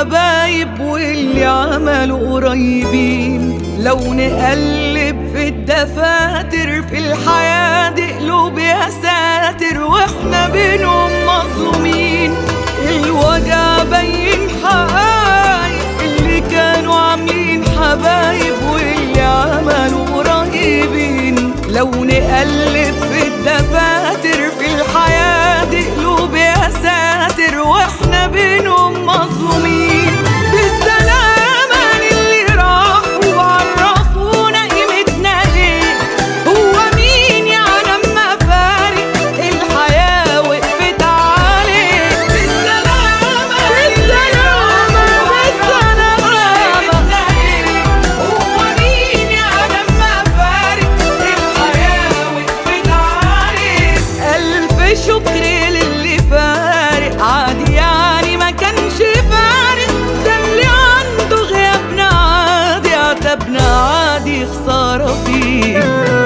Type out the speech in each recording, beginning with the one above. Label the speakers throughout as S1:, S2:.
S1: حبايب واللي عملوا قريبين لو نقلب في الدفاتر في الحياة دي قلوب يا ساتر واحنا بينهم مظلومين الوجع بين حقايق اللي كانوا عاملين حبايب واللي عملوا قريبين لو نقلب في الدفاتر في الحياة دي قلوب يا ساتر واحنا بينهم مظلومين بالسلامة للي راحوا وعرفونا قيمتنا ايه هو مين يعلم مفارق الحياة وقفت عليه بالسلامة بالسلامة بالسلامة هو مين يعلم مفارق الحياة وقفت عليه ألف شكر للي فارق عادي يعني ما كانش فارق ده اللي عنده غيابنا عادي عتبنا عادي خسارة فيه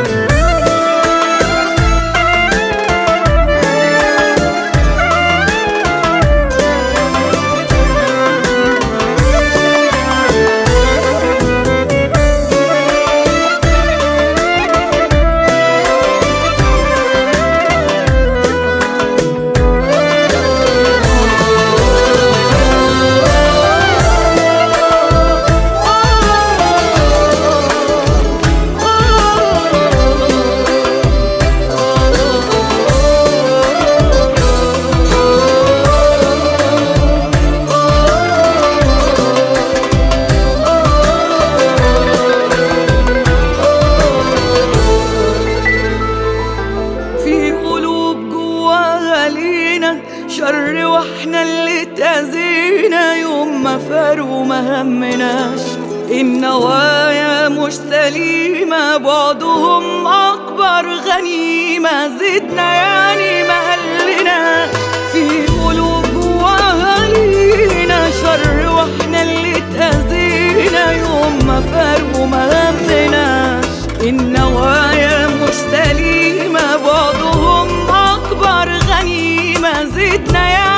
S1: في قلوب جواها لينا شر واحنا اللي تأذينا يوم ما فارقوا ما همناش النوايا مش سليمة بعدهم أكبر غنيمة زدنا يعني ما قلناش في قلوب جواها لينا شر واحنا اللي تأذينا يوم ما فارقوا ما همناش النوايا مش سليمة بعضهم أكبر غنيمة زدنا يا